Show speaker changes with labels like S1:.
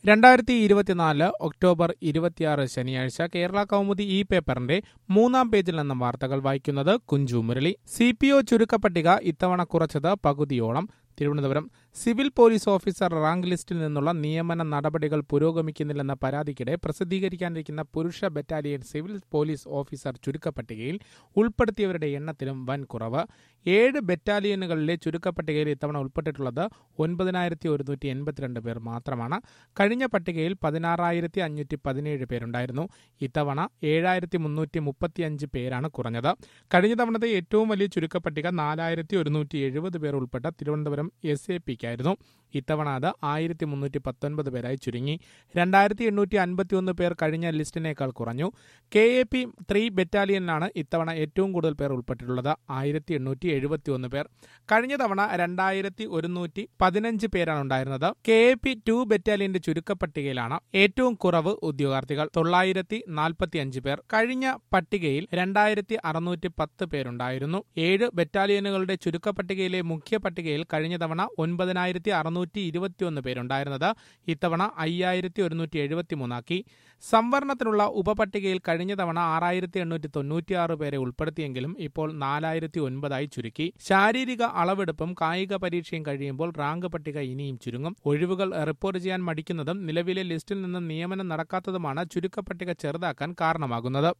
S1: രണ്ടായിരത്തി ഇരുപത്തിനാല് ഒക്ടോബർ ഇരുപത്തിയാറ് ശനിയാഴ്ച കേരള കൗമുദി ഈ പേപ്പറിന്റെ മൂന്നാം പേജിൽ നിന്നും വാർത്തകൾ വായിക്കുന്നത് Kunju Murali C P O ചുരുക്കപ്പട്ടിക ഇത്തവണ കുറച്ചത് പകുതിയോളം Thiruvananthapuram civil police officer rank ലിസ്റ്റിൽ നിന്നുള്ള നിയമന നടപടികൾ പുരോഗമിക്കുന്നില്ലെന്ന പരാതിക്കിടെ പ്രസിദ്ധീകരിക്കാനിരിക്കുന്ന പുരുഷ ബറ്റാലിയൻ സിവിൽ പോലീസ് ഓഫീസർ ചുരുക്കപ്പട്ടികയിൽ ഉൾപ്പെടുത്തിയവരുടെ എണ്ണത്തിലും വൻ കുറവ് ഏഴ് ബറ്റാലിയനുകളിലെ ചുരുക്കപ്പട്ടികയിൽ ഇത്തവണ ഉൾപ്പെട്ടിട്ടുള്ളത് ഒൻപതിനായിരത്തി ഒരുന്നൂറ്റി എൺപത്തിരണ്ട് പേർ മാത്രമാണ് കഴിഞ്ഞ പട്ടികയിൽ പതിനാറായിരത്തി അഞ്ഞൂറ്റി പതിനേഴ് പേരുണ്ടായിരുന്നു ഇത്തവണ ഏഴായിരത്തി മുന്നൂറ്റി മുപ്പത്തിയഞ്ച് പേരാണ് കുറഞ്ഞത് കഴിഞ്ഞ തവണത്തെ ഏറ്റവും വലിയ ചുരുക്കപ്പട്ടിക നാലായിരത്തി ഒരുന്നൂറ്റി എഴുപത് പേർ ഉൾപ്പെട്ട തിരുവനന്തപുരം എസ് എ പിക്കായിരുന്നു ഇത്തവണ അത് ആയിരത്തി മുന്നൂറ്റി പത്തൊൻപത് പേരായി ചുരുങ്ങി രണ്ടായിരത്തി എണ്ണൂറ്റി അൻപത്തി ഒന്ന് പേർ കഴിഞ്ഞ ലിസ്റ്റിനേക്കാൾ കുറഞ്ഞു കെ എ പി ത്രീ ബറ്റാലിയനിലാണ് ഇത്തവണ ഏറ്റവും കൂടുതൽ പേർ ഉൾപ്പെട്ടിട്ടുള്ളത് ആയിരത്തി എണ്ണൂറ്റി എഴുപത്തി ഒന്ന് പേർ കഴിഞ്ഞ തവണ രണ്ടായിരത്തി ഒരുന്നൂറ്റി പതിനഞ്ച് പേരാണ് ഉണ്ടായിരുന്നത് കെ എ പി ടു ബറ്റാലിയന്റെ ചുരുക്കപ്പട്ടികയിലാണ് ഏറ്റവും കുറവ് ഉദ്യോഗാർത്ഥികൾ തൊള്ളായിരത്തി നാൽപ്പത്തി അഞ്ച് പേർ കഴിഞ്ഞ പട്ടികയിൽ രണ്ടായിരത്തി അറുന്നൂറ്റി പത്ത് പേരുണ്ടായിരുന്നു ഏഴ് ബറ്റാലിയനുകളുടെ ചുരുക്കപ്പട്ടികയിലെ മുഖ്യ പട്ടികയിൽ കഴിഞ്ഞ തവണ ഒൻപതിനായിരത്തി അറുന്നൂറ്റി ഇരുപത്തിയൊന്ന് പേരുണ്ടായിരുന്നത് ഇത്തവണ അയ്യായിരത്തി ഒരുന്നൂറ്റി എഴുപത്തി മൂന്നാക്കി സംവരണത്തിനുള്ള ഉപപട്ടികയിൽ കഴിഞ്ഞ തവണ ആറായിരത്തി എണ്ണൂറ്റി തൊണ്ണൂറ്റിയാറ് പേരെ ഉൾപ്പെടുത്തിയെങ്കിലും ഇപ്പോൾ നാലായിരത്തി ഒൻപതായി ചുരുക്കി ശാരീരിക അളവെടുപ്പും കായിക പരീക്ഷയും കഴിയുമ്പോൾ റാങ്ക് പട്ടിക ഇനിയും ചുരുങ്ങും ഒഴിവുകൾ റിപ്പോർട്ട് ചെയ്യാൻ മടിക്കുന്നതും നിലവിലെ ലിസ്റ്റിൽ നിന്ന് നിയമനം നടക്കാത്തതുമാണ് ചുരുക്കപ്പട്ടിക ചെറുതാക്കാൻ കാരണമാകുന്നത്